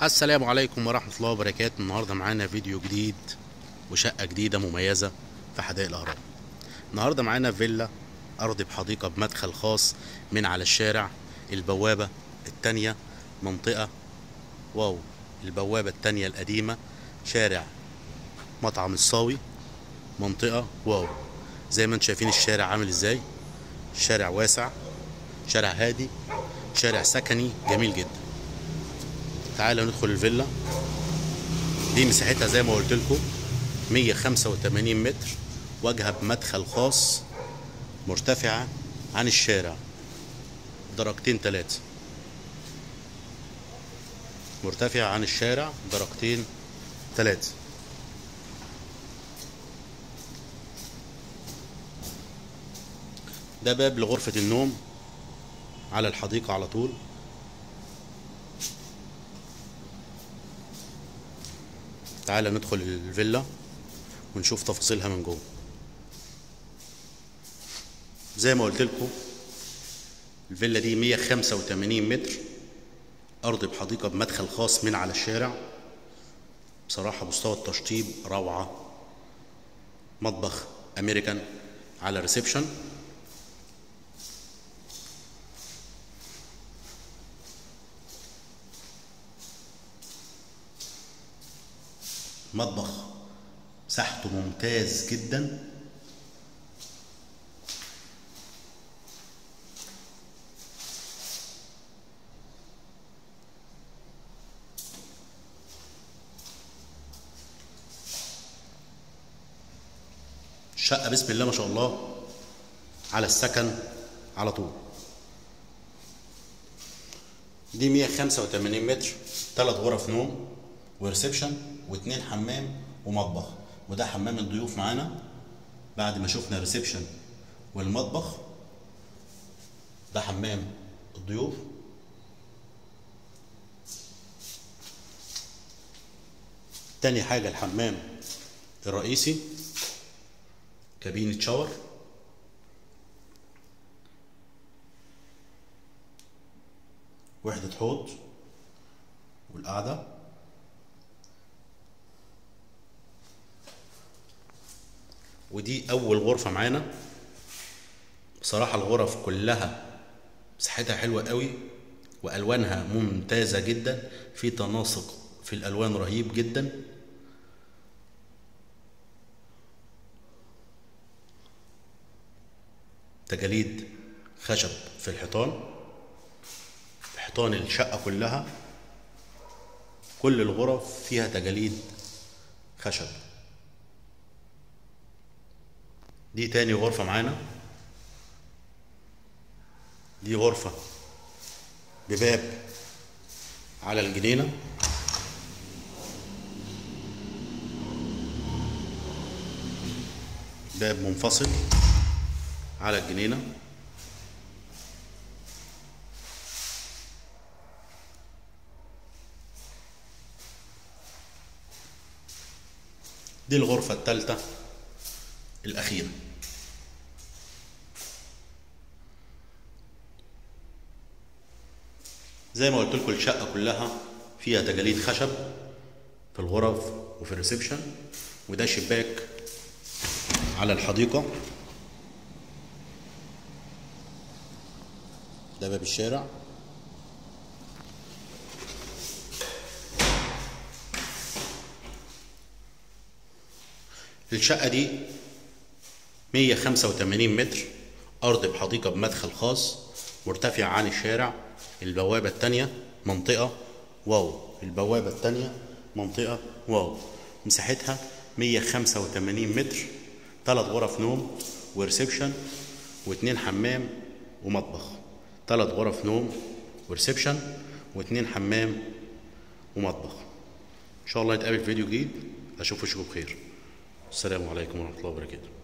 السلام عليكم ورحمة الله وبركاته النهاردة معانا فيديو جديد وشقة جديدة مميزة في حدائق الأهرام النهاردة معانا فيلا أرض بحديقة بمدخل خاص من على الشارع البوابة التانية منطقة واو البوابة التانية القديمة شارع مطعم الصاوي منطقة واو زي ما انتم شايفين الشارع عامل ازاي شارع واسع شارع هادي شارع سكني جميل جدا تعالوا ندخل الفيلا دي مساحتها زي ما قلت لكم 185 متر واجهه بمدخل خاص مرتفعه عن الشارع درجتين ثلاثه مرتفعه عن الشارع درجتين ثلاثه ده باب لغرفه النوم على الحديقه على طول تعالى ندخل الفيلا ونشوف تفاصيلها من جوه زي ما قلت لكم الفيلا دي 185 متر ارض بحديقه بمدخل خاص من على الشارع بصراحه مستوى التشطيب روعه مطبخ امريكان على ريسبشن مطبخ مساحته ممتاز جدا الشقة بسم الله ما شاء الله على السكن على طول دي 185 متر ثلاث غرف نوم وريسبشن واتنين حمام ومطبخ وده حمام الضيوف معانا بعد ما شفنا الريسبشن والمطبخ ده حمام الضيوف تاني حاجة الحمام الرئيسي كابينة شاور وحدة حوض والقعدة ودي أول غرفة معانا بصراحة الغرف كلها مساحتها حلوة قوي وألوانها ممتازة جدا في تناسق في الألوان رهيب جدا تجاليد خشب في الحيطان حيطان الشقة كلها كل الغرف فيها تجاليد خشب دي تاني غرفة معانا دي غرفة بباب على الجنينة باب منفصل على الجنينة دي الغرفة الثالثة الأخيرة زي ما قلت لكم الشقة كلها فيها تجاليد خشب في الغرف وفي الريسبشن وده شباك على الحديقة ده باب الشارع الشقة دي 185 متر أرض بحديقة بمدخل خاص مرتفع عن الشارع البوابة التانية منطقة واو البوابة التانية منطقة واو مساحتها 185 متر ثلاث غرف نوم وريسبشن واتنين حمام ومطبخ ثلاث غرف نوم وريسبشن واتنين حمام ومطبخ ان شاء الله نتقابل في فيديو جديد اشوفكم بخير السلام عليكم ورحمه الله وبركاته